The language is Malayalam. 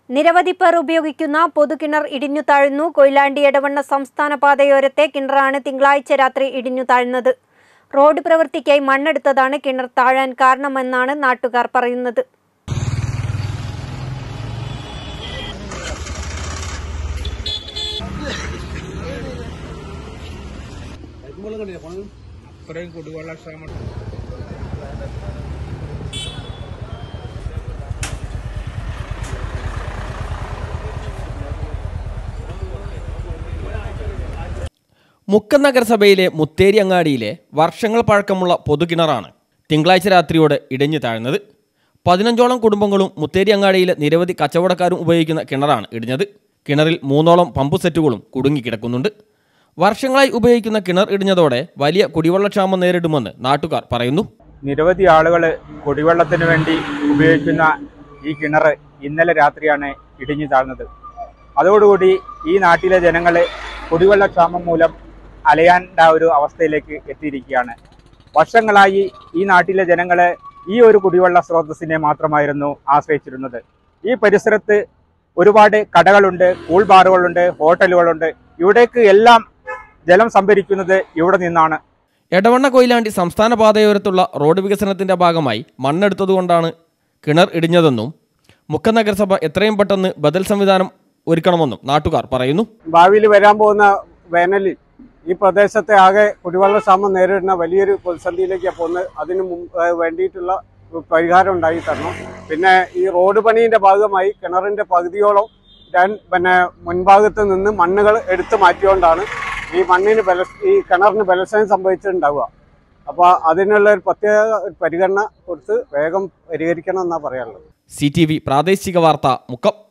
നിരവധി പേർ ഉപയോഗിക്കുന്ന പൊതുകിണർ ഇടിഞ്ഞു താഴ്ന്നു കൊയിലാണ്ടി എടവണ്ണ സംസ്ഥാന പാതയോരത്തെ കിണറാണ് തിങ്കളാഴ്ച രാത്രി ഇടിഞ്ഞു താഴ്ന്നത് റോഡ് പ്രവൃത്തിക്കായി മണ്ണെടുത്തതാണ് കിണർ താഴാൻ കാരണമെന്നാണ് നാട്ടുകാർ പറയുന്നത് ഇത്രയും കുടിവെള്ളക്ഷാമം മുക്കം നഗരസഭയിലെ മുത്തേരി അങ്ങാടിയിലെ വർഷങ്ങൾ പഴക്കമുള്ള പൊതുകിണറാണ് തിങ്കളാഴ്ച രാത്രിയോടെ ഇടിഞ്ഞു താഴ്ന്നത് പതിനഞ്ചോളം കുടുംബങ്ങളും മുത്തേരി അങ്ങാടിയിലെ നിരവധി കച്ചവടക്കാരും ഉപയോഗിക്കുന്ന കിണറാണ് ഇടിഞ്ഞത് കിണറിൽ മൂന്നോളം പമ്പ് സെറ്റുകളും കുടുങ്ങിക്കിടക്കുന്നുണ്ട് വർഷങ്ങളായി ഉപയോഗിക്കുന്ന കിണർ ഇടിഞ്ഞതോടെ വലിയ കുടിവെള്ളക്ഷാമം നേരിടുമെന്ന് നാട്ടുകാർ പറയുന്നു നിരവധി ആളുകൾ കുടിവെള്ളത്തിന് വേണ്ടി ഉപയോഗിക്കുന്ന ഈ കിണർ ഇന്നലെ രാത്രിയാണ് ഇടിഞ്ഞു താഴ്ന്നത് അതോടുകൂടി ഈ നാട്ടിലെ ജനങ്ങൾ കുടിവെള്ളക്ഷാമം മൂലം അലയാണ്ട ഒരു അവസ്ഥയിലേക്ക് എത്തിയിരിക്കുകയാണ് വർഷങ്ങളായി ഈ നാട്ടിലെ ജനങ്ങൾ ഈ ഒരു കുടിവെള്ള സ്രോതസ്സിനെ മാത്രമായിരുന്നു ആശ്രയിച്ചിരുന്നത് ഈ പരിസരത്ത് ഒരുപാട് കടകളുണ്ട് കൂൾ ബാറുകളുണ്ട് ഹോട്ടലുകളുണ്ട് ഇവിടേക്ക് എല്ലാം ജലം സംഭരിക്കുന്നത് ഇവിടെ നിന്നാണ് എടവണ്ണ കൊയിലാണ്ടി സംസ്ഥാന പാതയോരത്തുള്ള റോഡ് വികസനത്തിന്റെ ഭാഗമായി മണ്ണെടുത്തതുകൊണ്ടാണ് കിണർ ഇടിഞ്ഞതെന്നും മുക്കം നഗരസഭ എത്രയും പെട്ടെന്ന് ബദൽ സംവിധാനം ഒരുക്കണമെന്നും നാട്ടുകാർ പറയുന്നു ഭാവിയിൽ വരാൻ പോകുന്ന വേനലിൽ ഈ പ്രദേശത്തെ ആകെ കുടിവെള്ള ക്ഷാമം നേരിടുന്ന വലിയൊരു പ്രതിസന്ധിയിലേക്കാണ് പോകുന്നത് അതിന് മുമ്പ് ഏഹ് വേണ്ടിയിട്ടുള്ള പരിഹാരം ഉണ്ടായി തരണം പിന്നെ ഈ റോഡ് പണീന്റെ ഭാഗമായി കിണറിന്റെ പകുതിയോളം ഞാൻ പിന്നെ മുൻഭാഗത്ത് നിന്ന് മണ്ണുകൾ എടുത്തു മാറ്റിയോണ്ടാണ് ഈ മണ്ണിന് ബല ഈ കിണറിന് ബലക്ഷയം സംഭവിച്ചിട്ടുണ്ടാവുക അപ്പോൾ അതിനുള്ള ഒരു പ്രത്യേക ഒരു പരിഗണന കൊടുത്ത് വേഗം പരിഹരിക്കണം എന്നാണ് പറയാനുള്ളത് സി ടി വി പ്രാദേശിക വാർത്ത മുക്കം